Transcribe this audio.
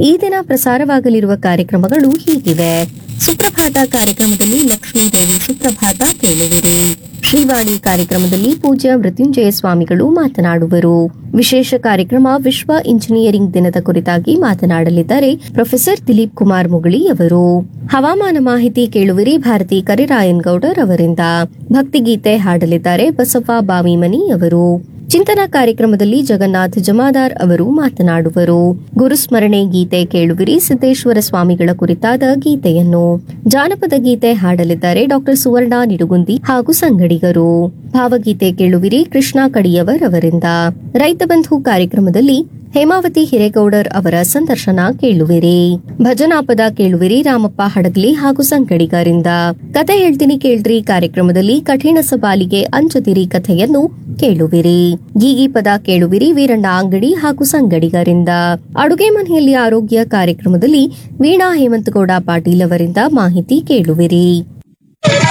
ಈ ದಿನ ಪ್ರಸಾರವಾಗಲಿರುವ ಕಾರ್ಯಕ್ರಮಗಳು ಹೀಗಿವೆ ಸುಪ್ರಭಾತ ಕಾರ್ಯಕ್ರಮದಲ್ಲಿ ಲಕ್ಷ್ಮೀ ದೇವಿ ಸುಪ್ರಭಾತ ಕೇಳುವಿರಿ ಶ್ರೀವಾಣಿ ಕಾರ್ಯಕ್ರಮದಲ್ಲಿ ಪೂಜ್ಯ ಮೃತ್ಯುಂಜಯ ಸ್ವಾಮಿಗಳು ಮಾತನಾಡುವರು ವಿಶೇಷ ಕಾರ್ಯಕ್ರಮ ವಿಶ್ವ ಇಂಜಿನಿಯರಿಂಗ್ ದಿನದ ಕುರಿತಾಗಿ ಮಾತನಾಡಲಿದ್ದಾರೆ ಪ್ರೊಫೆಸರ್ ದಿಲೀಪ್ ಕುಮಾರ್ ಮುಗಳಿ ಅವರು ಹವಾಮಾನ ಮಾಹಿತಿ ಕೇಳುವಿರಿ ಭಾರತಿ ಕರಿರಾಯನ್ ಗೌಡರ್ ಅವರಿಂದ ಭಕ್ತಿಗೀತೆ ಹಾಡಲಿದ್ದಾರೆ ಬಸವ ಬಾವಿಮನಿ ಅವರು ಚಿಂತನಾ ಕಾರ್ಯಕ್ರಮದಲ್ಲಿ ಜಗನ್ನಾಥ್ ಜಮಾದಾರ್ ಅವರು ಮಾತನಾಡುವರು ಗುರುಸ್ಮರಣೆ ಗೀತೆ ಕೇಳುವಿರಿ ಸಿದ್ದೇಶ್ವರ ಸ್ವಾಮಿಗಳ ಕುರಿತಾದ ಗೀತೆಯನ್ನು ಜಾನಪದ ಗೀತೆ ಹಾಡಲಿದ್ದಾರೆ ಡಾಕ್ಟರ್ ಸುವರ್ಣ ನಿಡುಗುಂದಿ ಹಾಗೂ ಸಂಗಡಿಗರು ಭಾವಗೀತೆ ಕೇಳುವಿರಿ ಕೃಷ್ಣ ಕಡಿಯವರ್ ಅವರಿಂದ ರೈತ ಬಂಧು ಕಾರ್ಯಕ್ರಮದಲ್ಲಿ ಹೇಮಾವತಿ ಹಿರೇಗೌಡರ್ ಅವರ ಸಂದರ್ಶನ ಕೇಳುವಿರಿ ಭಜನಾಪದ ಕೇಳುವಿರಿ ರಾಮಪ್ಪ ಹಡಗ್ಲಿ ಹಾಗೂ ಸಂಗಡಿಗರಿಂದ ಕತೆ ಹೇಳ್ತೀನಿ ಕೇಳ್ರಿ ಕಾರ್ಯಕ್ರಮದಲ್ಲಿ ಕಠಿಣ ಸವಾಲಿಗೆ ಅಂಜದಿರಿ ಕಥೆಯನ್ನು ಕೇಳುವಿರಿ ಗೀಗಿ ಪದ ಕೇಳುವಿರಿ ವೀರಣ್ಣ ಅಂಗಡಿ ಹಾಗೂ ಸಂಗಡಿಗರಿಂದ ಅಡುಗೆ ಮನೆಯಲ್ಲಿ ಆರೋಗ್ಯ ಕಾರ್ಯಕ್ರಮದಲ್ಲಿ ವೀಣಾ ಹೇಮಂತಗೌಡ ಪಾಟೀಲ್ ಅವರಿಂದ ಮಾಹಿತಿ ಕೇಳುವಿರಿ